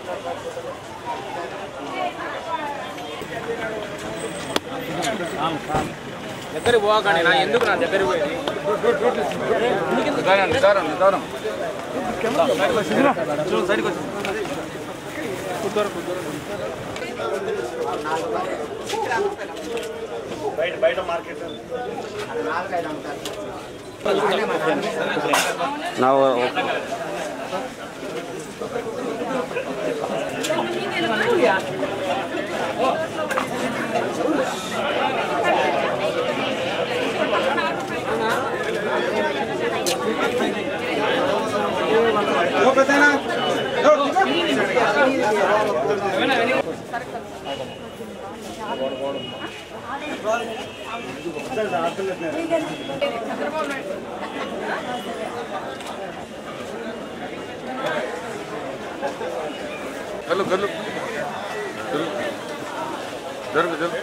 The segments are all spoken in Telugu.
దగ్గర పోకండి నా ఎందుకు నా దగ్గర పోయేది నిదానం నిదానం నిదానం చూడు సైడ్కి వచ్చి ನಾವು గల్లు గల్లు గల్లు. జరుగు జరుగు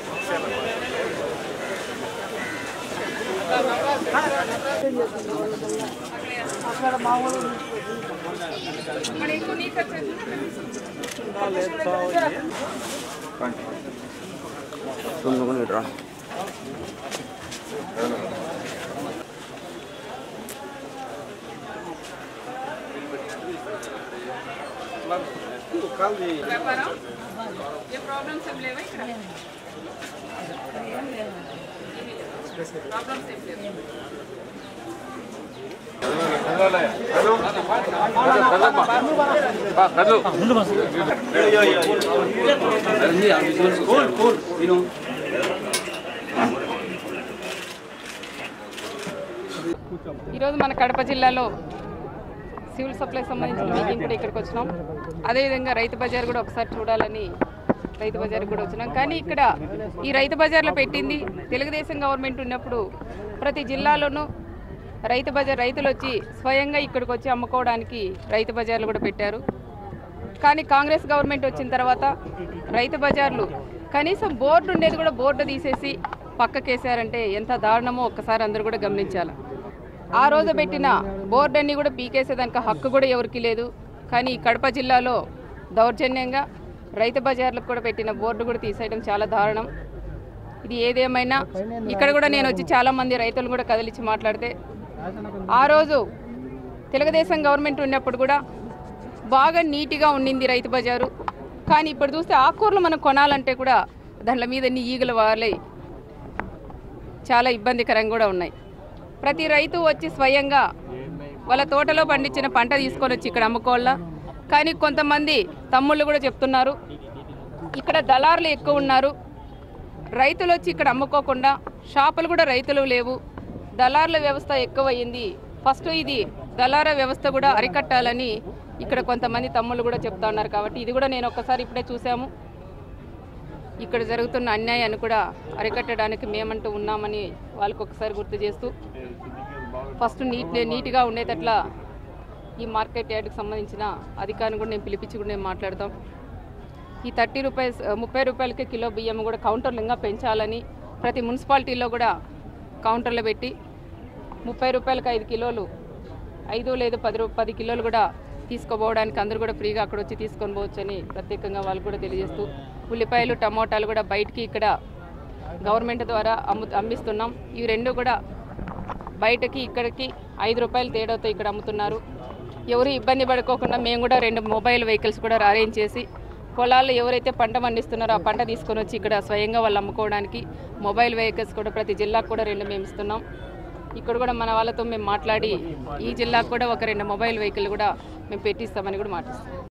ಸುಮ್ಮನೆ ಇಡ್ರ వ్యాపారం ఏ ప్రాబ్లమ్స్ ఏం లేవా ఇక్కడ ప్రాబ్లమ్స్ ఏం లేవు గల్లు ఈరోజు మన కడప జిల్లాలో సివిల్ సప్లై సంబంధించిన మీటింగ్ కూడా ఇక్కడికి వచ్చినాం అదేవిధంగా రైతు బజార్ కూడా ఒకసారి చూడాలని రైతు బజార్ కూడా వచ్చినాం కానీ ఇక్కడ ఈ రైతు బజార్లో పెట్టింది తెలుగుదేశం గవర్నమెంట్ ఉన్నప్పుడు ప్రతి జిల్లాలోనూ రైతు బజార్ రైతులు వచ్చి స్వయంగా ఇక్కడికి వచ్చి అమ్ముకోవడానికి రైతు బజార్లు కూడా పెట్టారు కానీ కాంగ్రెస్ గవర్నమెంట్ వచ్చిన తర్వాత రైతు బజార్లు కనీసం బోర్డు ఉండేది కూడా బోర్డు తీసేసి పక్కకేసారంటే ఎంత దారుణమో ఒక్కసారి అందరూ కూడా గమనించాలి ఆ రోజు పెట్టిన బోర్డు అన్ని కూడా పీకేసేదానికి హక్కు కూడా ఎవరికి లేదు కానీ ఈ కడప జిల్లాలో దౌర్జన్యంగా రైతు బజార్లకు కూడా పెట్టిన బోర్డు కూడా తీసేయడం చాలా దారుణం ఇది ఏదేమైనా ఇక్కడ కూడా నేను వచ్చి చాలా మంది రైతులు కూడా కదిలించి మాట్లాడితే ఆ రోజు తెలుగుదేశం గవర్నమెంట్ ఉన్నప్పుడు కూడా బాగా నీట్గా ఉండింది రైతు బజారు కానీ ఇప్పుడు చూస్తే ఆకూరలు మనం కొనాలంటే కూడా దాంట్లో మీద అన్ని ఈగలు వాలై చాలా ఇబ్బందికరంగా కూడా ఉన్నాయి ప్రతి రైతు వచ్చి స్వయంగా వాళ్ళ తోటలో పండించిన పంట తీసుకొని వచ్చి ఇక్కడ అమ్ముకోవాలా కానీ కొంతమంది తమ్ముళ్ళు కూడా చెప్తున్నారు ఇక్కడ దళారులు ఎక్కువ ఉన్నారు రైతులు వచ్చి ఇక్కడ అమ్ముకోకుండా షాపులు కూడా రైతులు లేవు దళారుల వ్యవస్థ ఎక్కువయ్యింది ఫస్ట్ ఇది దళార వ్యవస్థ కూడా అరికట్టాలని ఇక్కడ కొంతమంది తమ్ముళ్ళు కూడా చెప్తా ఉన్నారు కాబట్టి ఇది కూడా నేను ఒక్కసారి ఇప్పుడే చూసాము ఇక్కడ జరుగుతున్న అన్యాయాన్ని కూడా అరికట్టడానికి మేమంటూ ఉన్నామని వాళ్ళకి ఒకసారి గుర్తు చేస్తూ ఫస్ట్ నీట్ నీట్గా ఉండేటట్ల ఈ మార్కెట్ యార్డ్కి సంబంధించిన అధికారిని కూడా నేను పిలిపించి కూడా నేను మాట్లాడతాం ఈ థర్టీ రూపీస్ ముప్పై రూపాయలకి కిలో బియ్యం కూడా కౌంటర్లు ఇంకా పెంచాలని ప్రతి మున్సిపాలిటీలో కూడా కౌంటర్లు పెట్టి ముప్పై రూపాయలకి ఐదు కిలోలు ఐదు లేదు పది రూ పది కిలోలు కూడా తీసుకుపోవడానికి అందరూ కూడా ఫ్రీగా అక్కడ వచ్చి తీసుకొని పోవచ్చని ప్రత్యేకంగా వాళ్ళు కూడా తెలియజేస్తూ ఉల్లిపాయలు టమోటాలు కూడా బయటికి ఇక్కడ గవర్నమెంట్ ద్వారా అమ్ము అమ్మిస్తున్నాం ఇవి రెండు కూడా బయటకి ఇక్కడికి ఐదు రూపాయలు తేడాతో ఇక్కడ అమ్ముతున్నారు ఎవరు ఇబ్బంది పడుకోకుండా మేము కూడా రెండు మొబైల్ వెహికల్స్ కూడా అరేంజ్ చేసి పొలాల్లో ఎవరైతే పంట పండిస్తున్నారో ఆ పంట తీసుకొని వచ్చి ఇక్కడ స్వయంగా వాళ్ళు అమ్ముకోవడానికి మొబైల్ వెహికల్స్ కూడా ప్రతి జిల్లాకు కూడా రెండు మేము ఇస్తున్నాం ఇక్కడ కూడా మన వాళ్ళతో మేము మాట్లాడి ఈ జిల్లాకు కూడా ఒక రెండు మొబైల్ వెహికల్ కూడా మేము పెట్టిస్తామని కూడా మాటిస్తాం